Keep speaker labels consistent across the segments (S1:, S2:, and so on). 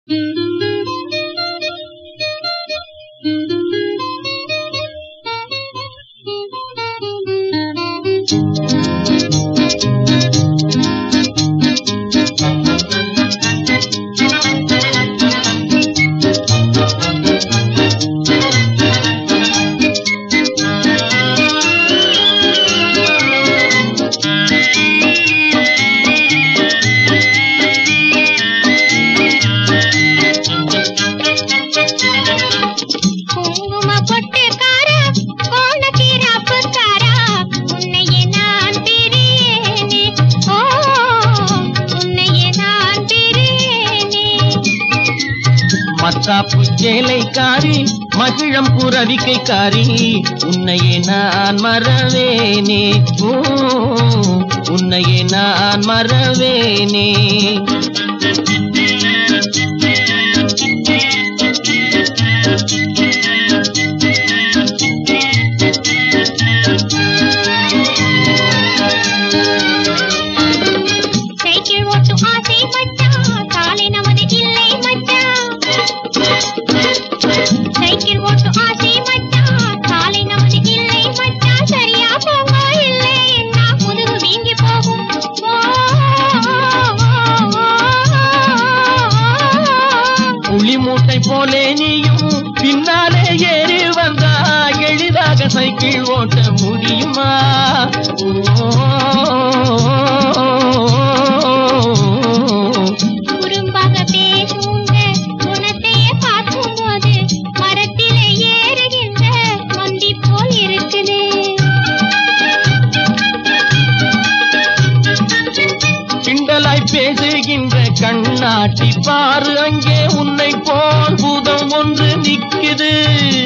S1: குங்கும பொட்டுக்காரா, கோணக்கீராப்புக்காரா, உன்னையே நான் பிரியேனே. ஓ, உன்னையே நான் பிரியேனே.
S2: மத்தாப்பு சேலைக்காரி மகிழம் புறவிக்கைக்காரி உன்னையே நான் மறவேனே ஓ உன்னையே நான் மறவேனே
S1: சைக்கிள் ஓட்டும் ஆசை மச்சான், காலை நமது இல்லை மச்சான். சைக்கிள் ஓட்டும் ஆசை மச்சான், காலை நமது இல்லை மச்சான். சரியா போங்க இல்லை என்ன முதுகு வீங்கி போகும் ஓ, ஓ, ஓ, ஓ.
S2: புளி மூட்டை போலே நீயும் பின்னாலே ஏறி வந்தா எளிதாக சைக்கிள் ஓட்ட முடியுமா ஓ
S1: குறும்பாக பேசுங்க குணத்தையே பார்க்கும்போது மரத்திலே ஏறுகின்ற மந்தி போல் இருக்குது
S2: கிண்டலாய் பேசுகின்ற கண்ணாட்டி பாரு அங்கே உன்னை போல் பூதம் ஒன்று நிக்குது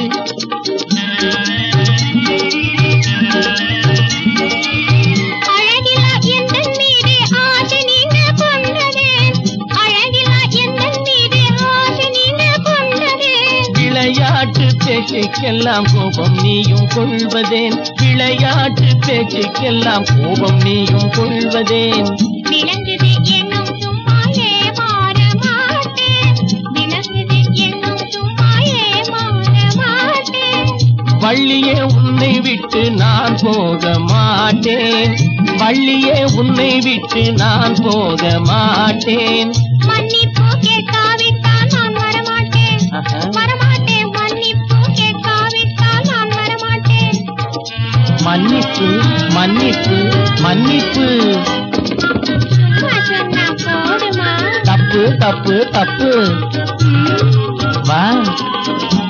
S1: அழகிலா எந்தன் மீது ஆசை நீங்க கொண்டது அழகிலா எந்தன் மீது ஆசை நீங்க கொண்டது
S2: விளையாட்டு பேச்சுக்கெல்லாம் கோபம் நீயும் கொள்வதேன் விளையாட்டு பேச்சுக்கெல்லாம் கோபம் நீயும் கொள்வதேன்
S1: விளங்குது என்னும் சும்மா ஏமாற மாட்டேன் விளங்குது என்னும் சும்மா ஏமாற மாட்டேன்
S2: வள்ளியே உன்னை விட்டு நான் போக மாட்டேன் வள்ளியே உன்னை விட்டு நான் போக மாட்டேன்
S1: மன்னிப்பு கேட்காவிட்டால் நான் வரமாட்டேன்
S2: ஆஹா.
S1: வரமாட்டேன் மன்னிப்பு கேட்காவிட்டால் நான் வரமாட்டேன்
S2: மன்னிப்பு மன்னிப்பு மன்னிப்பு
S1: சும்மா சொன்னா போதுமா
S2: தப்பு தப்பு தப்பு
S1: ம்.
S2: வா